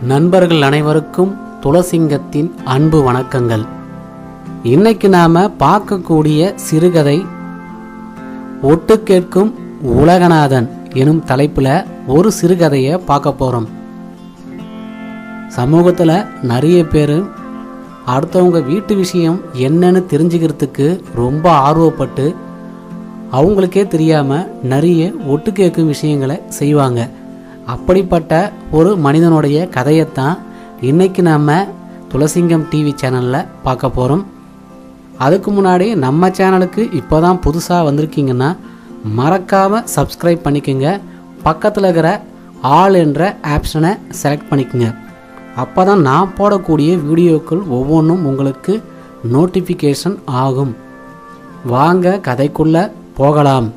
நண்பர்கள் அனைவருக்கும் துளசிங்கத்தின் அன்பு வணக்கங்கள் இன்னைக்கு நாம பார்க்கக்கூடிய சிறுகதை ஒட்டு கேட்கும் உலகநாதன் எனும் தலைப்புல ஒரு சிறுகதையை பார்க்க போறோம் சமூகத்துல நிறைய பேர் அடுத்தவங்க வீட்டு விஷயம் என்னன்னு தெரிஞ்சுக்கிறதுக்கு ரொம்ப ஆர்வப்பட்டு அவங்களுக்கே தெரியாம நிறைய ஒட்டு கேட்கும் விஷயங்களை செய்வாங்க அப்படிப்பட்ட ஒரு மனிதனுடைய கதையைத்தான் இன்னைக்கு நாம துளசிங்கம் டிவி சேனல்ல பார்க்க போறோம் அதுக்கு முன்னாடி நம்ம சேனலுக்கு இப்போதான் புதுசாக வந்திருக்கீங்கன்னா மறக்காம சப்ஸ்கிரைப் பண்ணிக்கோங்க பக்கத்தில் இருக்கிற ஆல் என்ற ஆப்ஷனை செலக்ட் பண்ணிக்கோங்க அப்போ தான் நான் போடக்கூடிய வீடியோக்கள் ஒவ்வொன்றும் உங்களுக்கு நோட்டிஃபிகேஷன் ஆகும் வாங்க கதைக்குள்ள போகலாம்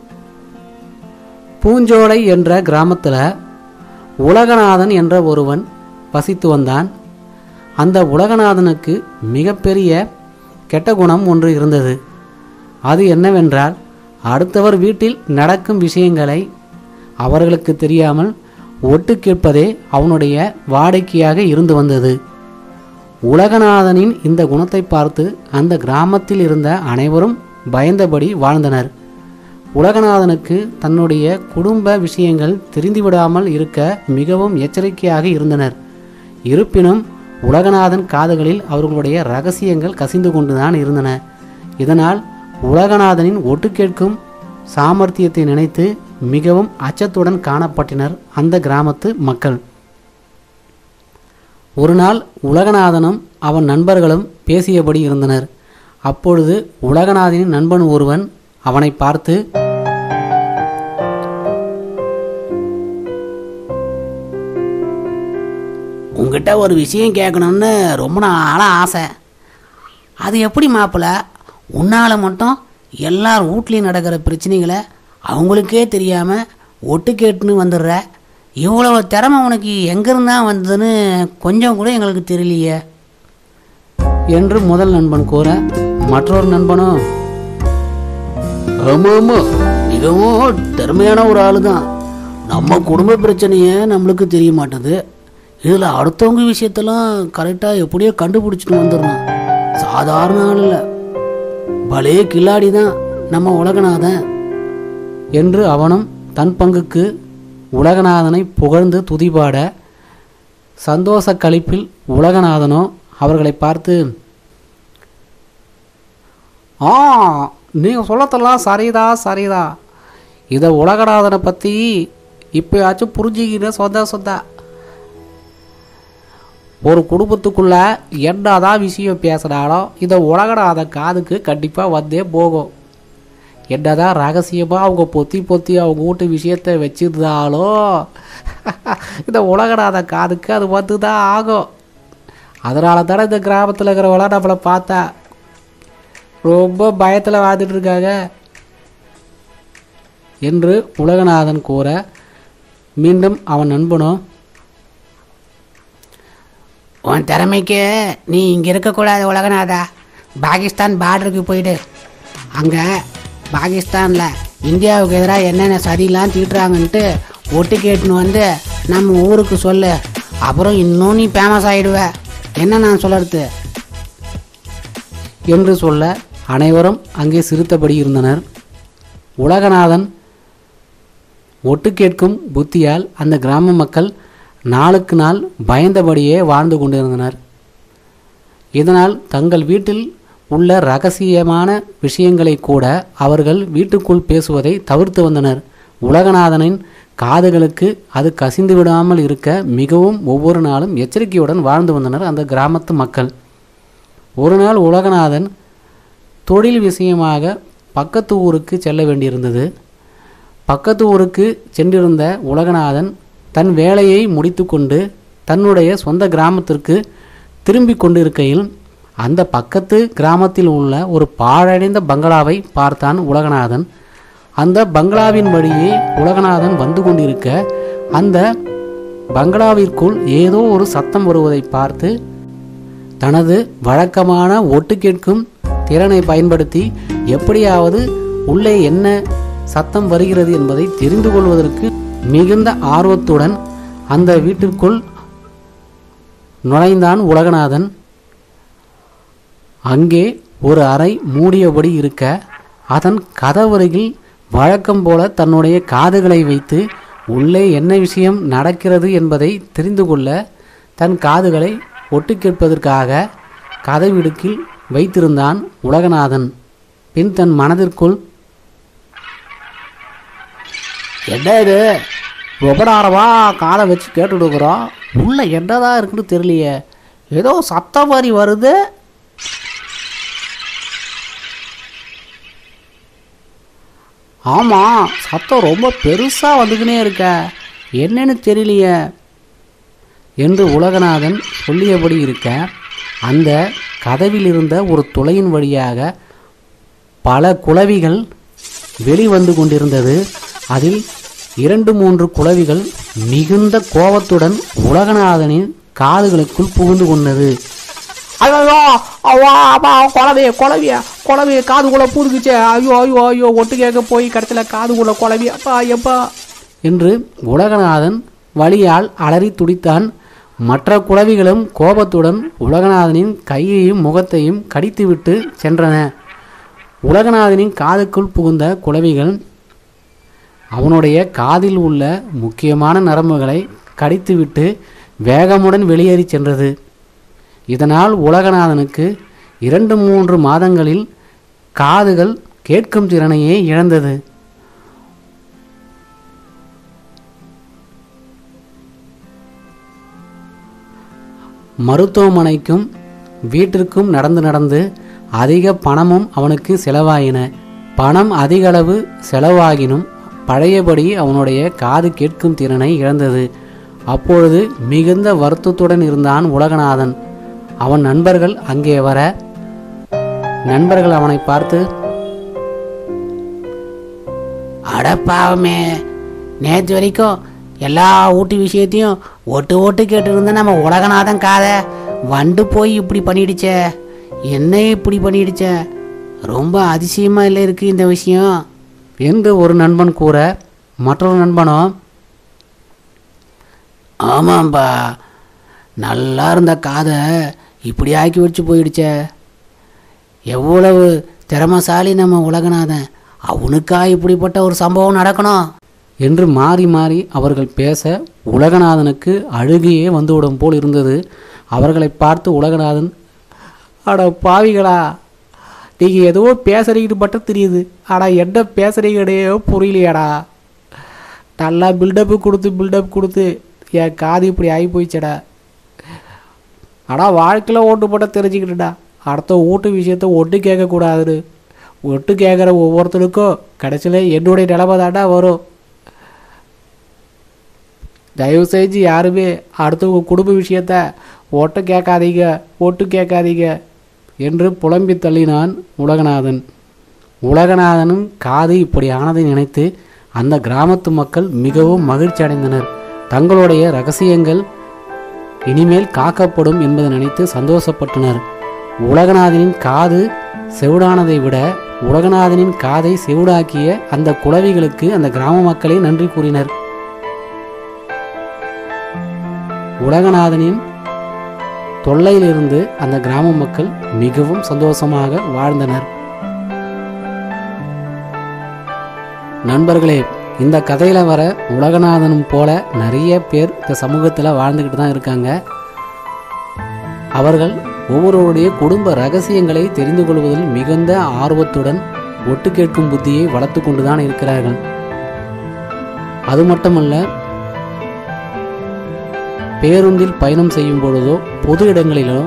பூஞ்சோலை என்ற கிராமத்தில் உலகநாதன் என்ற ஒருவன் வசித்து வந்தான் அந்த உலகநாதனுக்கு மிகப்பெரிய கெட்ட குணம் ஒன்று இருந்தது அது என்னவென்றால் அடுத்தவர் வீட்டில் நடக்கும் விஷயங்களை அவர்களுக்கு தெரியாமல் ஒட்டு கேட்பதே அவனுடைய வாடிக்கையாக இருந்து வந்தது உலகநாதனின் இந்த குணத்தை பார்த்து அந்த கிராமத்தில் இருந்த அனைவரும் பயந்தபடி வாழ்ந்தனர் உலகநாதனுக்கு தன்னுடைய குடும்ப விஷயங்கள் தெரிந்துவிடாமல் இருக்க மிகவும் எச்சரிக்கையாக இருந்தனர் இருப்பினும் உலகநாதன் காதுகளில் அவர்களுடைய ரகசியங்கள் கசிந்து கொண்டுதான் இருந்தன இதனால் உலகநாதனின் ஒட்டு கேட்கும் சாமர்த்தியத்தை நினைத்து மிகவும் அச்சத்துடன் காணப்பட்டனர் அந்த கிராமத்து மக்கள் ஒரு நாள் உலகநாதனும் அவன் நண்பர்களும் பேசியபடி இருந்தனர் அப்பொழுது உலகநாதனின் நண்பன் ஒருவன் அவனை பார்த்து உங்ககிட்ட ஒரு விஷயம் கேட்கணும்னு ரொம்ப நாளாக ஆசை அது எப்படி மாப்பிள்ள உன்னால் மட்டும் எல்லார் வீட்லேயும் நடக்கிற பிரச்சனைகளை அவங்களுக்கே தெரியாமல் ஒட்டு கேட்டுன்னு வந்துடுற இவ்வளோ திறமை உனக்கு எங்கேருந்தா வந்ததுன்னு கொஞ்சம் கூட எங்களுக்கு தெரியலையே என்று முதல் நண்பன் கூற மற்றொரு நண்பனும் ஆமாம் ஆமாம் மிகவும் திறமையான ஒரு ஆளு தான் நம்ம குடும்ப பிரச்சனையே நம்மளுக்கு தெரிய மாட்டேது இதில் அடுத்தவங்க விஷயத்தெல்லாம் கரெக்டாக எப்படியோ கண்டுபிடிச்சிட்டு வந்துடுறோம் சாதாரண ஆள் இல்லை பலே கில்லாடி தான் நம்ம உலகநாதன் என்று அவனும் தன் பங்குக்கு உலகநாதனை புகழ்ந்து துதிபாட சந்தோஷ களிப்பில் உலகநாதனோ அவர்களை பார்த்து ஆ நீங்கள் சொல்லத்தெல்லாம் சரிதா சரிதா இதை உலகநாதனை பற்றி இப்போயாச்சும் புரிஞ்சுக்கிற சொந்த சொந்த ஒரு குடும்பத்துக்குள்ள என்னதான் விஷயம் பேசினாலும் இதை உலகநாத காதுக்கு கண்டிப்பாக வந்தே போகும் என்னதான் ரகசியமாக அவங்க பொத்தி பொத்தி அவங்க வீட்டு விஷயத்தை வச்சிருந்தாலும் இந்த உலகநாத காதுக்கு அது வந்து தான் ஆகும் அதனால தானே இந்த கிராமத்தில் இருக்கிறவங்களாம் நம்மளை பார்த்தா ரொம்ப பயத்தில் வாழ்ந்துட்டு இருக்காங்க என்று உலகநாதன் கூற மீண்டும் அவன் நண்பனும் உன் திறமைக்கு நீ இங்கே இருக்கக்கூடாது உலகநாதா பாகிஸ்தான் பார்டருக்கு போயிடு அங்கே பாகிஸ்தானில் இந்தியாவுக்கு எதிராக என்னென்ன சதியெல்லாம் தீட்டுறாங்கன்ட்டு ஒட்டு கேட்டுன்னு வந்து நம்ம ஊருக்கு சொல்லு அப்புறம் இன்னும் நீ ஃபேமஸ் ஆகிடுவ என்ன நான் சொல்லறது என்று சொல்ல அனைவரும் அங்கே சிரித்தபடி இருந்தனர் உலகநாதன் ஒட்டு கேட்கும் புத்தியால் அந்த கிராம மக்கள் நாளுக்கு நாள் பயந்தபடியே வாழ்ந்து கொண்டிருந்தனர் இதனால் தங்கள் வீட்டில் உள்ள ரகசியமான விஷயங்களை கூட அவர்கள் வீட்டுக்குள் பேசுவதை தவிர்த்து வந்தனர் உலகநாதனின் காதுகளுக்கு அது கசிந்து விடாமல் இருக்க மிகவும் ஒவ்வொரு நாளும் எச்சரிக்கையுடன் வாழ்ந்து வந்தனர் அந்த கிராமத்து மக்கள் ஒரு நாள் உலகநாதன் தொழில் விஷயமாக பக்கத்து ஊருக்கு செல்ல வேண்டியிருந்தது பக்கத்து ஊருக்கு சென்றிருந்த உலகநாதன் தன் வேலையை முடித்துக்கொண்டு தன்னுடைய சொந்த கிராமத்திற்கு திரும்பி கொண்டிருக்கையில் அந்த பக்கத்து கிராமத்தில் உள்ள ஒரு பாழடைந்த பங்களாவை பார்த்தான் உலகநாதன் அந்த பங்களாவின் வழியே உலகநாதன் வந்து கொண்டிருக்க அந்த பங்களாவிற்குள் ஏதோ ஒரு சத்தம் வருவதை பார்த்து தனது வழக்கமான ஒட்டு கேட்கும் திறனை பயன்படுத்தி எப்படியாவது உள்ளே என்ன சத்தம் வருகிறது என்பதை தெரிந்து கொள்வதற்கு மிகுந்த ஆர்வத்துடன் அந்த வீட்டிற்குள் நுழைந்தான் உலகநாதன் அங்கே ஒரு அறை மூடியபடி இருக்க அதன் கதவருகில் வழக்கம் போல தன்னுடைய காதுகளை வைத்து உள்ளே என்ன விஷயம் நடக்கிறது என்பதை தெரிந்து கொள்ள தன் காதுகளை ஒட்டு கேட்பதற்காக கதவிடுக்கில் வைத்திருந்தான் உலகநாதன் பின் தன் மனதிற்குள் என்ன இது ரொம்ப நேரமா காதை வச்சு கேட்டுட்டு இருக்கிறோம் உள்ள என்னதான் இருக்குன்னு தெரியலையே ஏதோ சத்தம் மாதிரி வருது ஆமாம் சத்தம் ரொம்ப பெருசாக வந்துக்கினே இருக்க என்னன்னு தெரியலையே என்று உலகநாதன் சொல்லியபடி இருக்க அந்த கதவில் இருந்த ஒரு துளையின் வழியாக பல குளவிகள் வெளிவந்து கொண்டிருந்தது அதில் இரண்டு மூன்று குளவிகள் மிகுந்த கோபத்துடன் உலகநாதனின் காதுகளுக்குள் புகுந்து கொண்டது ஐயோ அவ்வா அம்மா குழவைய குழவிய குழவிய காதுக்குள்ள பூதுக்குச்சே ஐயோ ஐயோ ஐயோ ஒட்டு கேட்க போய் கடைசியில் காதுக்குள்ள குழவி அப்பா எப்பா என்று உலகநாதன் வழியால் அலறி துடித்தான் மற்ற குளவிகளும் கோபத்துடன் உலகநாதனின் கையையும் முகத்தையும் கடித்துவிட்டு சென்றன உலகநாதனின் காதுக்குள் புகுந்த குளவிகள் அவனுடைய காதில் உள்ள முக்கியமான நரம்புகளை கடித்துவிட்டு வேகமுடன் வெளியேறி சென்றது இதனால் உலகநாதனுக்கு இரண்டு மூன்று மாதங்களில் காதுகள் கேட்கும் திறனையே இழந்தது மருத்துவமனைக்கும் வீட்டிற்கும் நடந்து நடந்து அதிக பணமும் அவனுக்கு செலவாயின பணம் அதிகளவு செலவாகினும் பழையபடி அவனுடைய காது கேட்கும் திறனை இழந்தது அப்பொழுது மிகுந்த வருத்தத்துடன் இருந்தான் உலகநாதன் அவன் நண்பர்கள் அங்கே வர நண்பர்கள் அவனை பார்த்து அடப்பாவமே நேற்று வரைக்கும் எல்லா ஊட்டு விஷயத்தையும் ஒட்டு ஒட்டு கேட்டு இருந்த நம்ம உலகநாதன் காதை வண்டு போய் இப்படி பண்ணிடுச்சே என்ன இப்படி பண்ணிடுச்சே ரொம்ப அதிசயமா இல்லை இருக்கு இந்த விஷயம் என்று ஒரு நண்பன் கூற மற்றொரு நண்பனோ ஆமாம்பா நல்லா இருந்த காதை இப்படி ஆக்கி வச்சு போயிடுச்சே எவ்வளவு திறமசாலி நம்ம உலகநாதன் அவனுக்கா இப்படிப்பட்ட ஒரு சம்பவம் நடக்கணும் என்று மாறி மாறி அவர்கள் பேச உலகநாதனுக்கு அழுகையே வந்துவிடும் போல் இருந்தது அவர்களை பார்த்து உலகநாதன் அட பாவிகளா நீங்கள் ஏதோ பேசுறீங்கன்னு மட்டும் தெரியுது ஆனால் என்ன பேசுறீங்கன்னே புரியலையாடா நல்லா பில்டப்பு கொடுத்து பில்டப் கொடுத்து என் காது இப்படி ஆகி போயிச்சடா ஆனால் வாழ்க்கையில் ஓட்டு போட்டால் தெரிஞ்சுக்கிட்டுடா அடுத்த வீட்டு விஷயத்த ஒட்டு கேட்கக்கூடாதுன்னு ஒட்டு கேட்குற ஒவ்வொருத்தருக்கும் கடைசியில் என்னுடைய நிலமை தாண்டா வரும் தயவு செஞ்சு யாருமே அடுத்தவங்க குடும்ப விஷயத்த ஒட்டு கேட்காதீங்க ஒட்டு கேட்காதீங்க என்று புலம்பி தள்ளினான் உலகநாதன் உலகநாதனும் காது இப்படி ஆனதை நினைத்து அந்த கிராமத்து மக்கள் மிகவும் மகிழ்ச்சி அடைந்தனர் தங்களுடைய ரகசியங்கள் இனிமேல் காக்கப்படும் என்பதை நினைத்து சந்தோஷப்பட்டனர் உலகநாதனின் காது செவிடானதை விட உலகநாதனின் காதை செவிடாக்கிய அந்த குளவிகளுக்கு அந்த கிராம மக்களே நன்றி கூறினர் உலகநாதனின் தொல்லையிலிருந்து அந்த கிராம மக்கள் மிகவும் சந்தோஷமாக வாழ்ந்தனர் நண்பர்களே இந்த கதையில வர உலகநாதனும் போல நிறைய பேர் இந்த சமூகத்தில் வாழ்ந்துக்கிட்டு தான் இருக்காங்க அவர்கள் ஒவ்வொருவருடைய குடும்ப ரகசியங்களை தெரிந்து கொள்வதில் மிகுந்த ஆர்வத்துடன் ஒட்டு கேட்கும் புத்தியை வளர்த்து கொண்டு தான் இருக்கிறார்கள் அது மட்டுமல்ல பேருந்தில் பயணம் செய்யும் பொழுதோ பொது இடங்களிலோ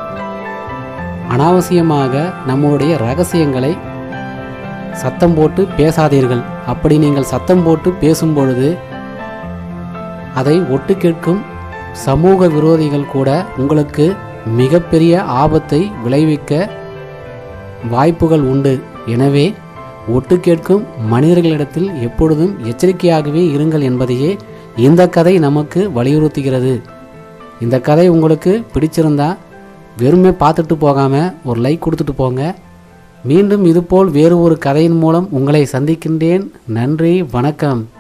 அனாவசியமாக நம்முடைய ரகசியங்களை சத்தம் போட்டு பேசாதீர்கள் அப்படி நீங்கள் சத்தம் போட்டு பேசும் பொழுது அதை ஒட்டு கேட்கும் சமூக விரோதிகள் கூட உங்களுக்கு மிகப்பெரிய ஆபத்தை விளைவிக்க வாய்ப்புகள் உண்டு எனவே ஒட்டு கேட்கும் மனிதர்களிடத்தில் எப்பொழுதும் எச்சரிக்கையாகவே இருங்கள் என்பதையே இந்த கதை நமக்கு வலியுறுத்துகிறது இந்த கதை உங்களுக்கு பிடிச்சிருந்தா வெறுமே பார்த்துட்டு போகாம ஒரு லைக் கொடுத்துட்டு போங்க மீண்டும் இதுபோல் வேறு ஒரு கதையின் மூலம் உங்களை சந்திக்கின்றேன் நன்றி வணக்கம்